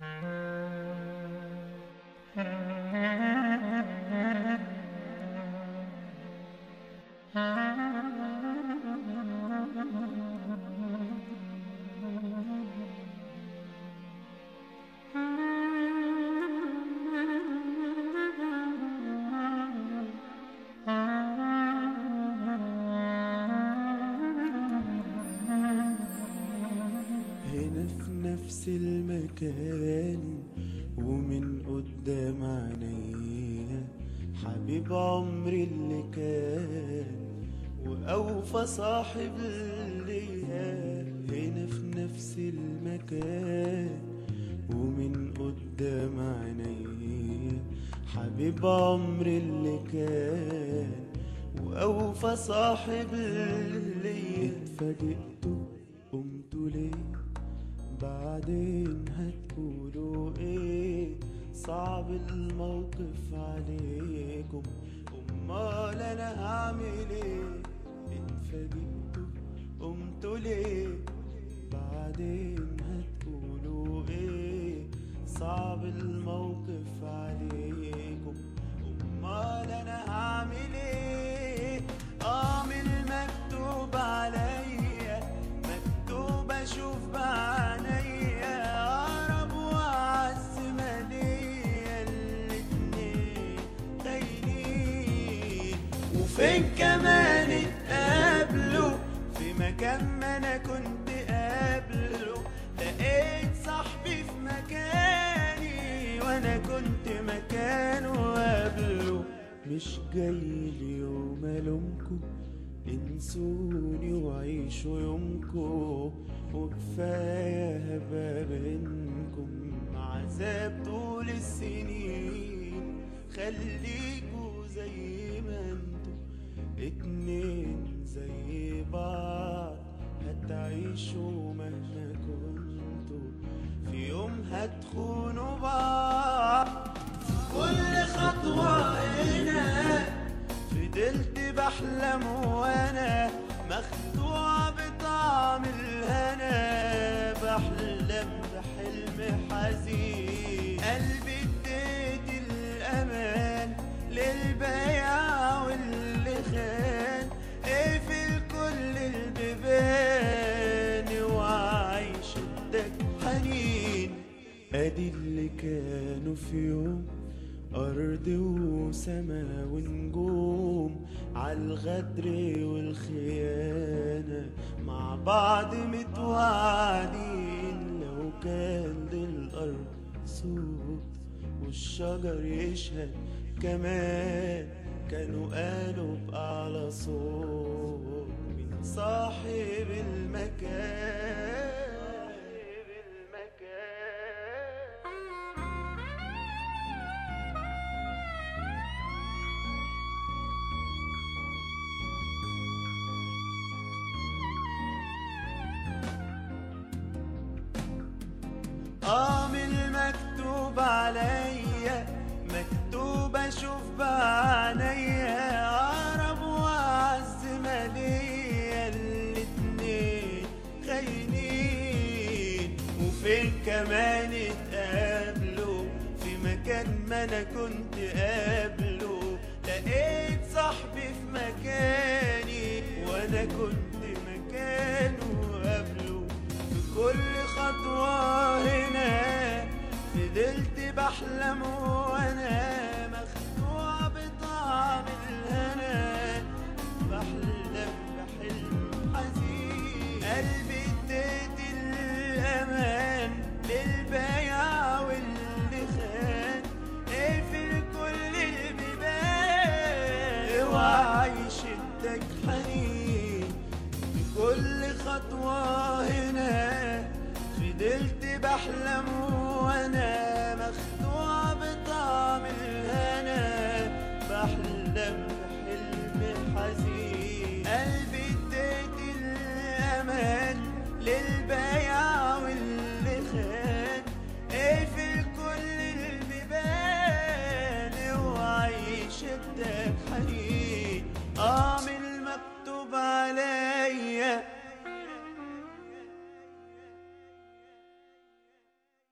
هنا في نفس المكان ومن قدام عينيا حبيب عمري اللي كان وأوفى صاحب ليا هنا في نفس المكان ومن قدام عينيا حبيب عمري اللي كان وأوفى صاحب ليا اتفاجئت قمت ليه بعدين هتقولوا ايه صعب الموقف عليكم امال انا هعمل ايه اتفاجئت قمت ليه بعدين هتقولوا ايه صعب الموقف عليكم امال انا هعمل ايه اه من المكتوب عليا مكتوب اشوف بعينيا اقرب واعز ما ليا الاتنين خاينين وفين كمان اتقابلوا في مكان ما انا كنت قابله لقيت صاحبي في مكاني وانا كنت مكانه قبله مش جاي اليوم الومكم انسوني وعيشوا يومكم وكفايه هبه بينكم عذاب طول السنين خليكوا زي ما انتوا اتنين زي بعض هتعيشوا مهما كنتوا في يوم هتخونوا بعض كل خطوة هنا فضلت بحلم وانا مخدوع بطعم الهنا بحلم بحلم حزين قلبي اديت الامان للبيع واللي خان اقفل كل البيبان وعايش الدك حنين ادي اللي كانوا في يوم أرض وسما ونجوم عالغدر والخيانة مع بعض متوعدين لو كان للأرض صوت والشجر يشهد كمان كانوا قالوا بأعلى صوت من صاحب المكان صاحب المكان اه من المكتوب عليا مكتوب اشوف بعينيا اقرب واعز ما ليا الاتنين خاينين وفين كمان اتقابلوا في مكان ما انا كنت قابله لقيت صاحبي في مكاني وانا كنت مكانه قبله في كل خطوة هنا فضلت بحلم وانا مخدوع بطعم الهنا بحلم بحلم حزين قلبي اديت الامان للبيع واللي خان اقفل كل البيبان اوعى يشدك حنين بكل خطوة هنا فضلت بحلم وانا مخدوع بطعم الهنا بحلم بحلم حزين قلبي اديت الامان للبيع واللي خان اقفل كل البيبان اوعى يشدك حنين